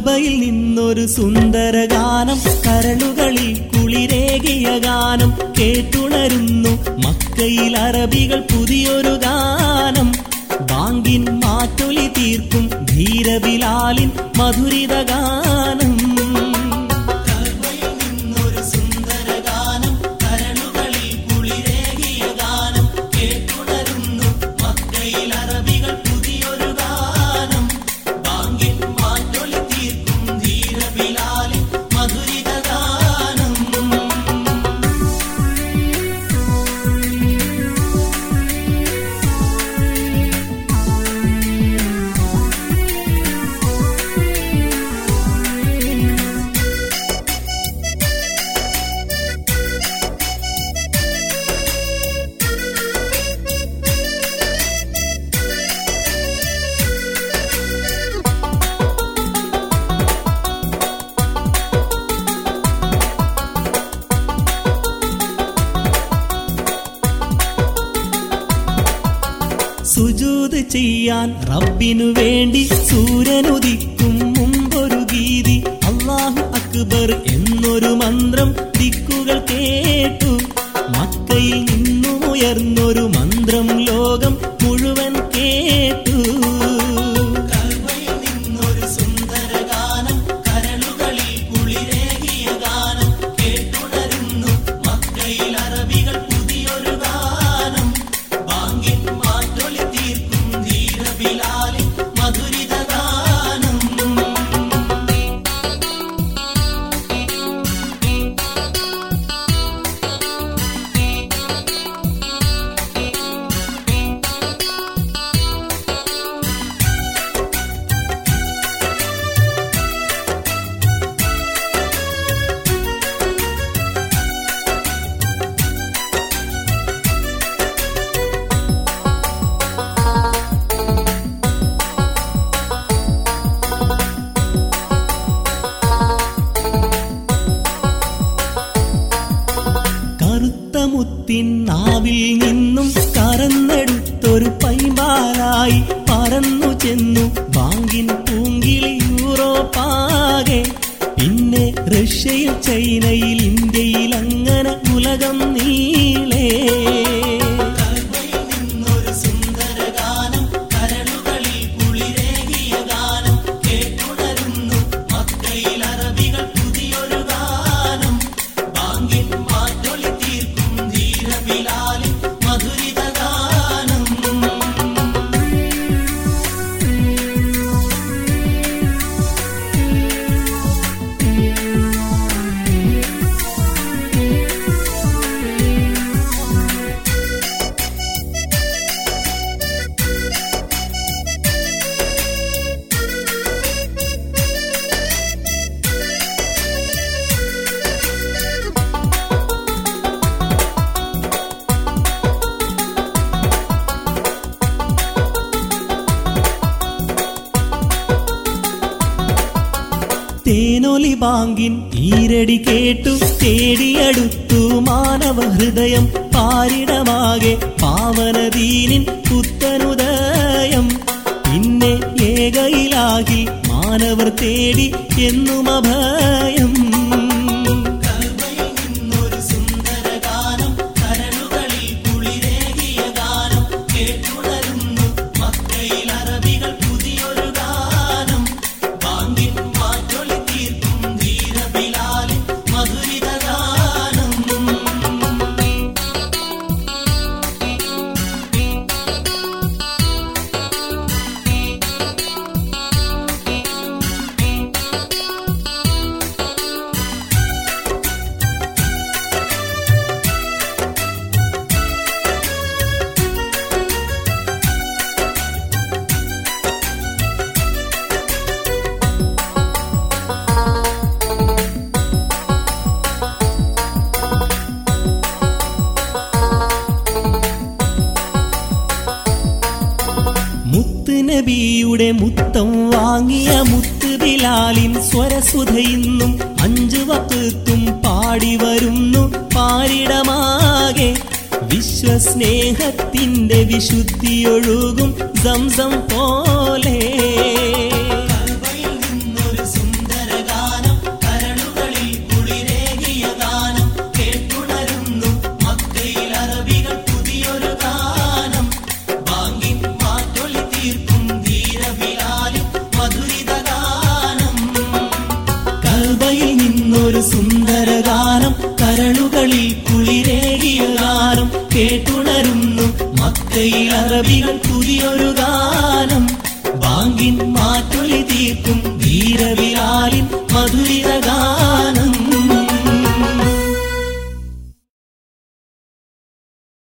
കഅബയിൽ നിന്നൊരു സുന്ദര ഗാനം കരളുകളിൽ കുളിരേകിയ ഗാനം കേട്ടുണരുന്നു മക്കയിൽ അറബികൾ പുതിയൊരു ഗാനം ബാങ്കിൻ മാറ്റൊലി തീർക്കും ധീരബിലാലിൻ മധുരിത ഗാനം കഅബയിൽ നിന്നൊരു സുന്ദര ഗാനം കരളുകളിൽ കുളിരേകിയ ഗാനം കേട്ടുണരുന്നു മക്കയിൽ അറബികൾ പുതിയൊരു ഗാനം ബാങ്കിൻ മാറ്റൊലി തീർക്കും ധീരബിലാലിൻ മധുരിത ഗാനം സുജൂത് ചെയ്യാൻ റബ്ബിനു വേണ്ടി സൂര്യനുദിക്കും മുമ്പൊരു ഗീതി അള്ളാഹു അക്ബർ എന്നൊരു മന്ത്രം ദിക്കുകൾ കേട്ടു മക്കയിൽ നിന്നും ഉയർന്നൊരു മന്ത്രം ലോകം മുഴുവൻ കേട്ടു നിന്നൊരു സുന്ദര ഗാനം കരളുകളിൽ കുളിരേകിയ ഗാനം കേട്ടുണരുന്നു മക്കയിൽ അറബികൾ പുതിയൊരു ഗാനം ബാങ്കിൻ മാറ്റൊലി തീർക്കും ധീരബിലാലിൻ മധുരിത ഗാനം കറുത്ത മുത്തിൻ നാവിൽ നിന്നും കറന്നെടുത്തൊരു പൈമ്പാലായി പറന്നു ചെന്നു ബാങ്കിൻ പൂങ്കിളി യൂറോപ്പാകെ പിന്നെ റഷ്യയിൽ ചൈനയിൽ ഇന്ത്യയിൽ അങ്ങനെ ഉലകം നീളേ നിന്നൊരു സുന്ദര ഗാനം കരളുകളിൽ കുളിരേകിയ ഗാനം കേട്ടുണരുന്നു മക്കയിൽ അറബികൾ പുതിയൊരു ഗാനം ബാങ്കിൻ മാറ്റൊലി തീർക്കും ധീരബിലാലിൻ മധുരിത ഗാനം തേനൊലി ബാങ്കിൻ ഈരടി കേട്ടു തേടിയടുത്തു മാനവ ഹൃദയം പാരിടമാകെ പാവനദീനിൻ പുത്തനുദയം പിന്നെ ഏകയിലാകി മാനവർ തേടി എന്നും അഭയം നിന്നൊരു സുന്ദര ഗാനം കരളുകളിൽ കുളിരേകിയ ഗാനം കേട്ടുണരുന്നു മക്കയിൽ അറബികൾ പുതിയൊരു ഗാനം ബാങ്കിൻ മാറ്റൊലി തീർക്കും ധീരബിലാലിൻ മധുരിത ഗാനം മുത്ത് നബിയുടെ മുത്തം വാങ്ങിയ മുത്ത് ബിലാലിൻ സ്വരസുധ ഇന്നും അഞ്ചു വക്കത്തും പാടി വരുന്നു പാരിടമാകെ വിശ്വസ്നേഹത്തിന്റെ വിശുദ്ധിയൊഴുകും സംസം പോലെ നിന്നൊരു സുന്ദര അറബികൾ പുതിയൊരു ഗാനം ബാങ്കിൻ മാറ്റൊലി തീർക്കും വീരവിലാലിൻ മധുരിത ഗാനം